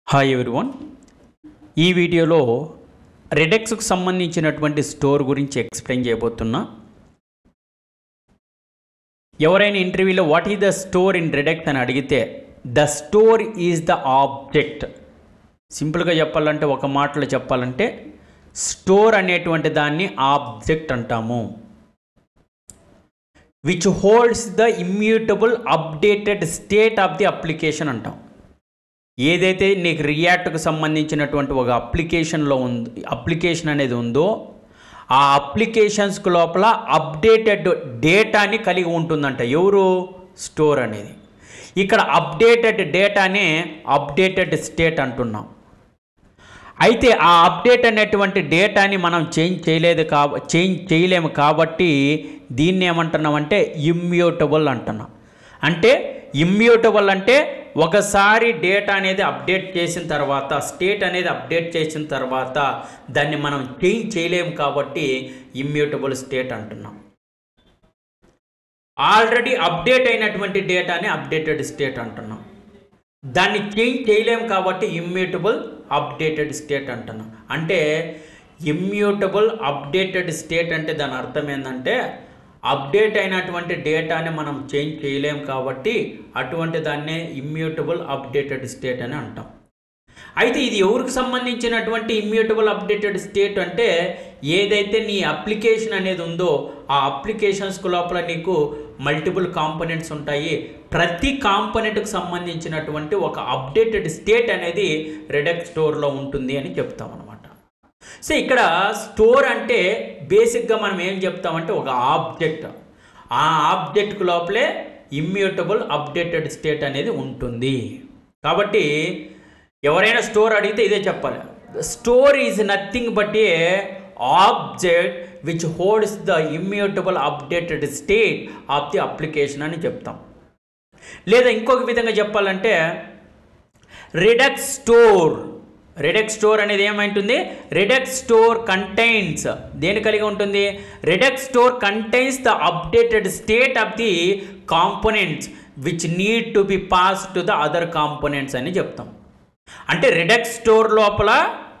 Hi everyone ఈ వీడియోలో రెడెక్స్కు సంబంధించినటువంటి స్టోర్ గురించి ఎక్స్ప్లెయిన్ చేయబోతున్నా ఎవరైనా ఇంటర్వ్యూలో what is the store in Redux అని అడిగితే the store is the object సింపుల్గా చెప్పాలంటే ఒక మాటలో చెప్పాలంటే స్టోర్ అనేటువంటి దాన్ని ఆబ్జెక్ట్ అంటాము which holds the immutable updated state of the application అంటాం ఏదైతే నీకు రియాక్ట్కు సంబంధించినటువంటి ఒక అప్లికేషన్లో ఉంది అప్లికేషన్ అనేది ఉందో ఆ అప్లికేషన్స్కి లోపల అప్డేటెడ్ డేటాని కలిగి ఉంటుందంట ఎవరు స్టోర్ అనేది ఇక్కడ అప్డేటెడ్ డేటానే అప్డేటెడ్ స్టేట్ అంటున్నాం అయితే ఆ అప్డేట్ అనేటువంటి డేటాని మనం చేంజ్ చేయలేదు కాబ చేంజ్ చేయలేము కాబట్టి దీన్ని ఏమంటున్నామంటే ఇమ్యూటబుల్ అంటున్నాం అంటే ఇమ్యూటబుల్ అంటే ఒకసారి డేటా అనేది అప్డేట్ చేసిన తర్వాత స్టేట్ అనేది అప్డేట్ చేసిన తర్వాత దాన్ని మనం చేంజ్ చేయలేము కాబట్టి ఇమ్యూటబుల్ స్టేట్ అంటున్నాం ఆల్రెడీ అప్డేట్ అయినటువంటి డేటాని అప్డేటెడ్ స్టేట్ అంటున్నాం దాన్ని చేంజ్ చేయలేము కాబట్టి ఇమ్యూటబుల్ అప్డేటెడ్ స్టేట్ అంటున్నాం అంటే ఇమ్యూటబుల్ అప్డేటెడ్ స్టేట్ అంటే దాని అర్థం ఏంటంటే అప్డేట్ అయినటువంటి డేటాని మనం చేంజ్ చేయలేము కాబట్టి అటువంటి దాన్నే ఇమ్యూటబుల్ అప్డేటెడ్ స్టేట్ అని అంటాం అయితే ఇది ఎవరికి సంబంధించినటువంటి ఇమ్యూటబుల్ అప్డేటెడ్ స్టేట్ అంటే ఏదైతే నీ అప్లికేషన్ అనేది ఉందో ఆ అప్లికేషన్స్కు లోపల నీకు మల్టిపుల్ కాంపోనెంట్స్ ఉంటాయి ప్రతి కాంపోనెంట్కి సంబంధించినటువంటి ఒక అప్డేటెడ్ స్టేట్ అనేది రెడెక్ స్టోర్లో ఉంటుంది అని చెప్తాం అనమాట సో ఇక్కడ స్టోర్ అంటే బేసిక్గా మనం ఏం చెప్తామంటే ఒక ఆబ్జెక్ట్ ఆ ఆబ్జెక్ట్కు లోపలే ఇమ్యూటబుల్ అప్డేటెడ్ స్టేట్ అనేది ఉంటుంది కాబట్టి ఎవరైనా స్టోర్ అడిగితే ఇదే చెప్పాలి store is nothing but a object which holds the immutable updated state of the application అని చెప్తాం లేదా ఇంకొక విధంగా చెప్పాలంటే రిడక్స్ స్టోర్ రిడక్స్ స్టోర్ అనేది ఏమైంటుంది రిడక్స్ స్టోర్ కంటైన్స్ దేని కలిగి ఉంటుంది Redux store contains the updated state of the components which need to be pass to the other components అని చెప్తాం అంటే రిడక్స్ స్టోర్ లోపల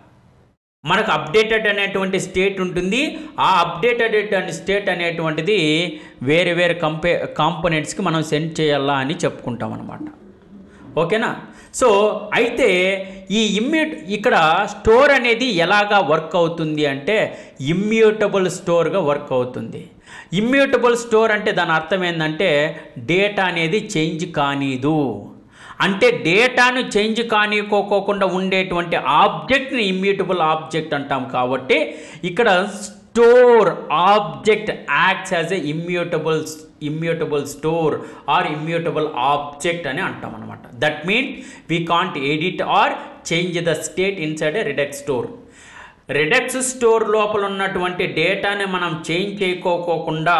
మనకు అప్డేటెడ్ అనేటువంటి స్టేట్ ఉంటుంది ఆ అప్డేటెడ్ స్టేట్ అనేటువంటిది వేరే వేరే కంపే కాంపోనెంట్స్కి మనం సెండ్ చేయాలా అని చెప్పుకుంటాం అనమాట ఓకేనా సో అయితే ఈ ఇమ్యూట్ ఇక్కడ స్టోర్ అనేది ఎలాగా వర్క్ అవుతుంది అంటే ఇమ్యూటబుల్ స్టోర్గా వర్క్ అవుతుంది ఇమ్యూటబుల్ స్టోర్ అంటే దాని అర్థం ఏంటంటే డేటా అనేది చేంజ్ కానీదు అంటే డేటాను చేంజ్ కానికోకోకుండా ఉండేటువంటి ఆబ్జెక్ట్ని ఇమ్యూటబుల్ ఆబ్జెక్ట్ అంటాం కాబట్టి ఇక్కడ store object acts as a immutable immutable store or immutable object అని అంటాం అనమాట that mean we can't edit or change the state inside a Redux store Redux store లోపల ఉన్నటువంటి డేటాని మనం చేంజ్ చేయకోకోకుండా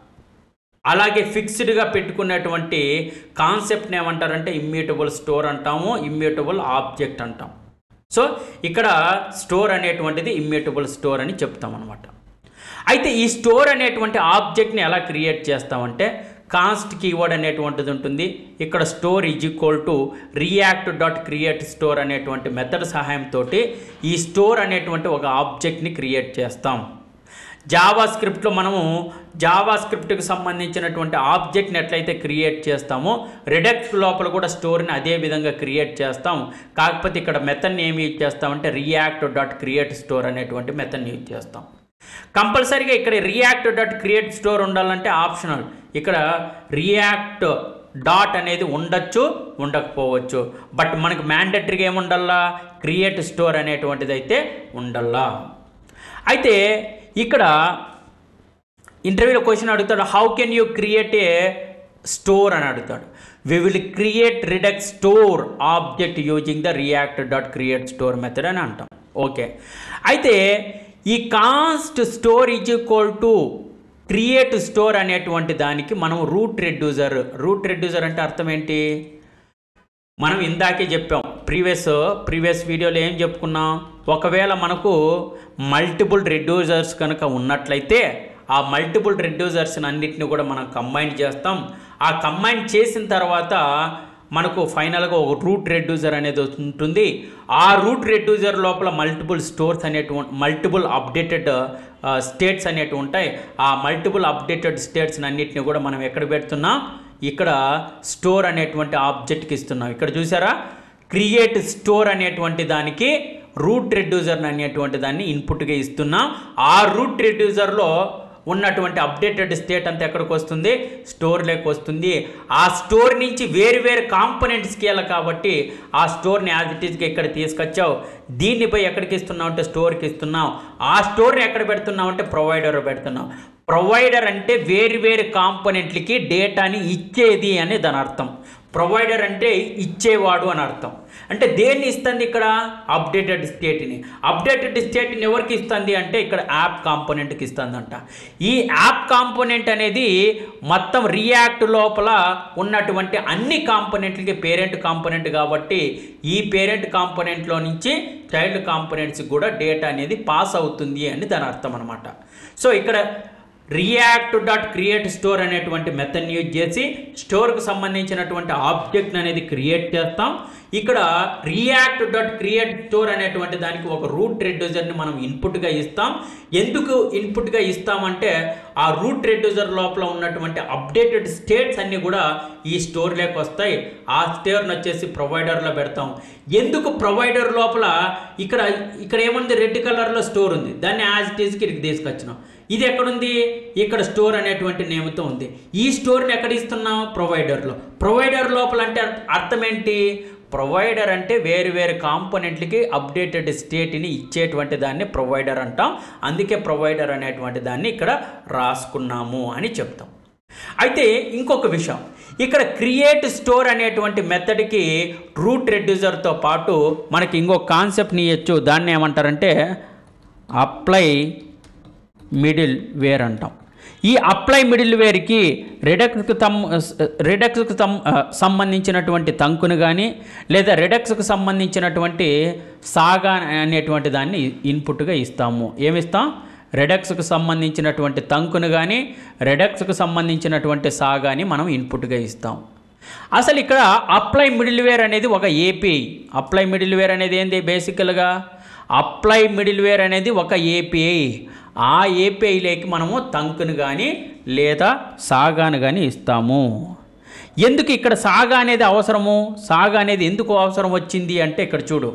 అలాగే ఫిక్స్డ్గా పెట్టుకున్నటువంటి కాన్సెప్ట్ని ఏమంటారంటే ఇమ్యూటబుల్ స్టోర్ అంటాము ఇమ్యూటబుల్ ఆబ్జెక్ట్ అంటాం సో ఇక్కడ స్టోర్ అనేటువంటిది ఇమ్యూటబుల్ స్టోర్ అని చెప్తాం అనమాట అయితే ఈ స్టోర్ అనేటువంటి ఆబ్జెక్ట్ని ఎలా క్రియేట్ చేస్తామంటే కాస్ట్ కీవర్డ్ అనేటువంటిది ఉంటుంది ఇక్కడ store is equal to React dot create store అనేటువంటి మెథడ్ సహాయంతో ఈ స్టోర్ అనేటువంటి ఒక ఆబ్జెక్ట్ని క్రియేట్ చేస్తాం జావా స్క్రిప్ట్లో మనము జావా స్క్రిప్ట్కి సంబంధించినటువంటి ఆబ్జెక్ట్ని ఎట్లయితే క్రియేట్ చేస్తామో రిడక్ట్ లోపల కూడా స్టోర్ని అదే విధంగా క్రియేట్ చేస్తాం కాకపోతే ఇక్కడ మెథడ్ని ఏమి యూజ్ చేస్తామంటే రియాక్ట్ డాట్ క్రియేట్ స్టోర్ అనేటువంటి మెథడ్ని యూజ్ చేస్తాం కంపల్సరీగా ఇక్కడ రియాక్ట్ డాట్ క్రియేట్ స్టోర్ ఉండాలంటే ఆప్షనల్ ఇక్కడ రియాక్ట్ డాట్ అనేది ఉండొచ్చు ఉండకపోవచ్చు బట్ మనకు మ్యాండటరీగా ఏముండల్లా క్రియేట్ స్టోర్ అనేటువంటిది అయితే ఉండల్లా అయితే ఇక్కడ ఇంటర్వ్యూలో క్వశ్చన్ అడుగుతాడు how can you create a store అని అడుగుతాడు we will create Redux store object using the React dot create store method అని అంటాం ఓకే అయితే ఈ const store is equal to create store అనేటువంటి దానికి మనం రూట్ రెడ్యూజర్ రూట్ రెడ్యూజర్ అంటే అర్థం ఏంటి మనం ఇందాకే చెప్పాం ప్రీవియస్ ప్రీవియస్ వీడియోలో ఏం చెప్పుకున్నాం ఒకవేళ మనకు మల్టిపుల్ రెడ్యూజర్స్ కనుక ఉన్నట్లయితే ఆ మల్టిపుల్ రెడ్యూజర్స్ అన్నిటిని కూడా మనం కంబైన్ చేస్తాం ఆ కంబైన్ చేసిన తర్వాత మనకు ఫైనల్గా ఒక రూట్ రెడ్యూసర్ అనేది ఉంటుంది ఆ రూట్ రెడ్యూసర్ లోపల మల్టిపుల్ స్టోర్స్ అనేటువంటి మల్టిపుల్ అప్డేటెడ్ స్టేట్స్ అనేటివి ఉంటాయి ఆ మల్టిపుల్ అప్డేటెడ్ స్టేట్స్ అన్నిటిని కూడా మనం ఎక్కడ పెడుతున్నాం ఇక్కడ స్టోర్ అనేటువంటి ఆబ్జెక్ట్కి ఇస్తున్నాం ఇక్కడ చూసారా క్రియేట్ స్టోర్ అనేటువంటి దానికి రూట్ రెడ్యూసర్ అనేటువంటి దాన్ని ఇన్పుట్గా ఇస్తున్నాం ఆ రూట్ రెడ్యూసర్లో ఉన్నటువంటి అప్డేటెడ్ స్టేట్ అంతా ఎక్కడికి వస్తుంది స్టోర్లోకి వస్తుంది ఆ స్టోర్ నుంచి వేరు వేరు కాంపనెంట్స్కి వెళ్ళాలి కాబట్టి ఆ స్టోర్ని యాజ్ ఇట్ ఈస్గా ఇక్కడ తీసుకొచ్చావు దీన్ని పోయి ఎక్కడికి ఇస్తున్నావు అంటే స్టోర్కి ఇస్తున్నావు ఆ స్టోర్ని ఎక్కడ పెడుతున్నావు అంటే ప్రొవైడర్ పెడుతున్నావు ప్రొవైడర్ అంటే వేరు వేరు కాంపనెంట్లకి డేటాని ఇచ్చేది అని దాని అర్థం ప్రొవైడర్ అంటే ఇచ్చేవాడు అని అర్థం అంటే దేన్ని ఇస్తుంది ఇక్కడ అప్డేటెడ్ స్టేట్ని అప్డేటెడ్ స్టేట్ని ఎవరికి ఇస్తుంది అంటే ఇక్కడ యాప్ కాంపోనెంట్కి ఇస్తుందంట ఈ యాప్ కాంపోనెంట్ అనేది మొత్తం రియాక్ట్ లోపల ఉన్నటువంటి అన్ని కాంపోనెంట్లకి పేరెంట్ కాంపోనెంట్ కాబట్టి ఈ పేరెంట్ కాంపోనెంట్లో నుంచి చైల్డ్ కాంపోనెంట్స్కి కూడా డేటా అనేది పాస్ అవుతుంది అని దాని అర్థం అనమాట సో ఇక్కడ రియాక్ట్ డాట్ క్రియేట్ స్టోర్ అనేటువంటి మెథడ్ని యూజ్ చేసి స్టోర్కు సంబంధించినటువంటి ఆబ్జెక్ట్ అనేది క్రియేట్ చేస్తాం ఇక్కడ రియాక్ట్ డాట్ క్రియేట్ స్టోర్ అనేటువంటి దానికి ఒక రూట్ రెడ్యూజర్ని మనం ఇన్పుట్గా ఇస్తాం ఎందుకు ఇన్పుట్గా ఇస్తామంటే ఆ రూట్ రెడ్యూజర్ లోపల ఉన్నటువంటి అప్డేటెడ్ స్టేట్స్ అన్నీ కూడా ఈ స్టోర్లోకి వస్తాయి ఆ స్టోర్ని వచ్చేసి ప్రొవైడర్లో పెడతాం ఎందుకు ప్రొవైడర్ లోపల ఇక్కడ ఇక్కడ ఏముంది రెడ్ కలర్లో స్టోర్ ఉంది దాన్ని యాజ్ ఇట్ ఈస్కి ఇక్కడికి తీసుకొచ్చినాం ఇది ఎక్కడుంది ఇక్కడ స్టోర్ అనేటువంటి నేమ్తో ఉంది ఈ స్టోర్ని ఎక్కడ ఇస్తున్నాం ప్రొవైడర్లో ప్రొవైడర్ లోపల అంటే అర్థం ఏంటి ప్రొవైడర్ అంటే వేరు వేరు కాంపోనెంట్లకి అప్డేటెడ్ స్టేట్ని ఇచ్చేటువంటి దాన్ని ప్రొవైడర్ అంటాం అందుకే ప్రొవైడర్ అనేటువంటి దాన్ని ఇక్కడ రాసుకున్నాము అని చెప్తాం అయితే ఇంకొక విషయం ఇక్కడ క్రియేట్ స్టోర్ అనేటువంటి మెథడ్కి రూట్ రెడ్యూసర్తో పాటు మనకి ఇంకొక కాన్సెప్ట్ని ఇవ్వచ్చు దాన్ని ఏమంటారంటే అప్లై మిడిల్ వేర్ అంటాం ఈ అప్లై మిడిల్ వేర్కి రెడక్స్కు తమ్ రెడక్స్కు సం సంబంధించినటువంటి తంకును కానీ లేదా రెడక్స్కు సంబంధించినటువంటి సాగా అనేటువంటి దాన్ని ఇన్పుట్గా ఇస్తాము ఏమిస్తాం రెడక్స్కు సంబంధించినటువంటి తంకును కానీ రెడక్స్కు సంబంధించినటువంటి సాగాని మనం ఇన్పుట్గా ఇస్తాం అసలు ఇక్కడ అప్లై మిడిల్ వేర్ అనేది ఒక ఏపీఐ అప్లై మిడిల్ వేర్ అనేది ఏంది బేసికల్గా అప్లై మిడిల్ వేర్ అనేది ఒక ఏపీఐ ఆ ఏపీఐలోకి మనము తంకును కానీ లేదా సాగాను కానీ ఇస్తాము ఎందుకు ఇక్కడ సాగా అనేది అవసరము సాగా అనేది ఎందుకు అవసరం వచ్చింది అంటే ఇక్కడ చూడు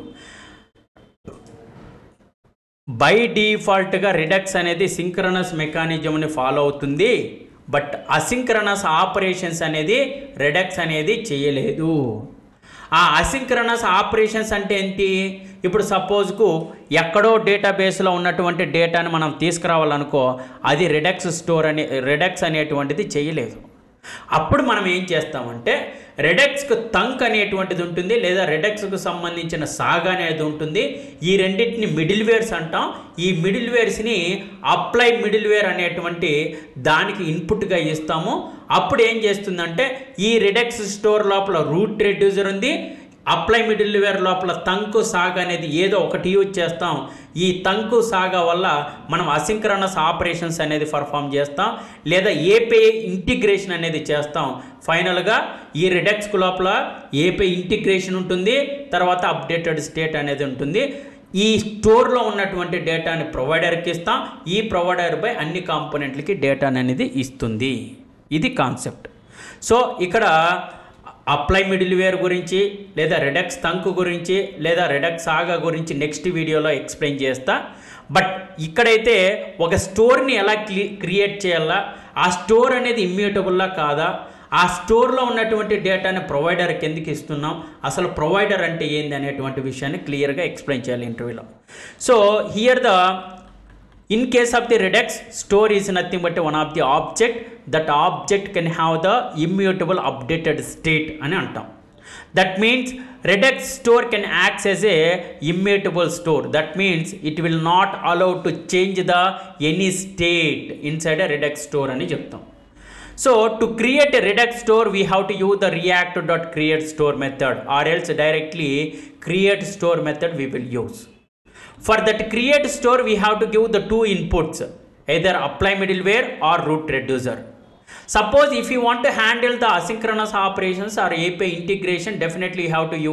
బై డిఫాల్ట్గా రిడక్స్ అనేది సింక్రనస్ మెకానిజంని ఫాలో అవుతుంది బట్ అసింక్రనస్ ఆపరేషన్స్ అనేది రిడక్స్ అనేది చేయలేదు ఆ అసింక్రనస్ ఆపరేషన్స్ అంటే ఏంటి ఇప్పుడు సపోజ్కు ఎక్కడో డేటాబేస్లో ఉన్నటువంటి డేటాను మనం తీసుకురావాలనుకో అది రెడక్స్ స్టోర్ అనే రెడక్స్ అనేటువంటిది చేయలేదు అప్పుడు మనం ఏం చేస్తామంటే రెడక్స్కు తంక్ అనేటువంటిది ఉంటుంది లేదా రెడక్స్కు సంబంధించిన సాగ్ అనేది ఉంటుంది ఈ రెండింటిని మిడిల్ వేర్స్ అంటాం ఈ మిడిల్ వేర్స్ని అప్లై మిడిల్ వేర్ అనేటువంటి దానికి ఇన్పుట్గా ఇస్తాము అప్పుడు ఏం చేస్తుందంటే ఈ రెడక్స్ స్టోర్ లోపల రూట్ రెడ్యూసర్ ఉంది అప్లై మిడిల్ వేర్ లోపల తంకు సాగ్ అనేది ఏదో ఒకటి యూజ్ చేస్తాం ఈ తంకు సాగా వల్ల మనం అసింక్రనస్ ఆపరేషన్స్ అనేది పర్ఫామ్ చేస్తాం లేదా ఏపీఐ ఇంటిగ్రేషన్ అనేది చేస్తాం ఫైనల్గా ఈ రిడక్స్కు లోపల ఏపీఐ ఇంటిగ్రేషన్ ఉంటుంది తర్వాత అప్డేటెడ్ స్టేట్ అనేది ఉంటుంది ఈ స్టోర్లో ఉన్నటువంటి డేటాని ప్రొవైడర్కి ఇస్తాం ఈ ప్రొవైడర్ పై అన్ని కాంపోనెంట్లకి డేటా అనేది ఇస్తుంది ఇది కాన్సెప్ట్ సో ఇక్కడ అప్లై మిడిల్ వేర్ గురించి లేదా రెడక్స్ తంక్ గురించి లేదా రెడక్స్ సాగా గురించి నెక్స్ట్ వీడియోలో ఎక్స్ప్లెయిన్ చేస్తా బట్ ఇక్కడైతే ఒక స్టోర్ని ఎలా క్లి క్రియేట్ చేయాలా ఆ స్టోర్ అనేది ఇమ్యూటబుల్లా కాదా ఆ స్టోర్లో ఉన్నటువంటి డేటాని ప్రొవైడర్కి ఎందుకు ఇస్తున్నాం అసలు ప్రొవైడర్ అంటే ఏంది అనేటువంటి విషయాన్ని క్లియర్గా ఎక్స్ప్లెయిన్ చేయాలి ఇంటర్వ్యూలో so here the in case of the Redux store is nothing but one of the object that object can have the immutable updated state అని అంటాం that means Redux store can acts as a immutable store that means it will not allow to change the any state inside a Redux store అని చెప్తాం so to create a Redux store we have to use the React dot create store method or else directly create store method we will use For that create store, we have to give the two inputs, either apply middleware or root reducer. Suppose if you want to handle the asynchronous operations or API integration, definitely you have to use